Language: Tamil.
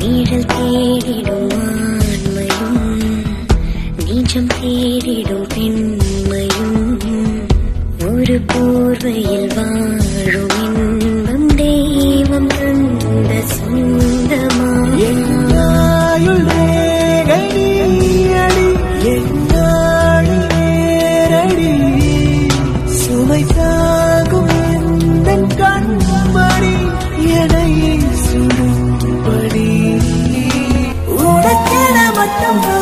நீழல் தேடிடும் ஆண்மையும் நீச்சம் தேடிடும் பெண்மையும் ஒரு போர்வையில் வாழும் இன்பம் தெய்வம் தந்த சொந்தமா என்னாயுள் ரேகடி அடி என்னாள் நேரடி சுமை தாங்கும் எந்தன் கண்மணி என்னை சுடும்படி உனக்கென மட்டும்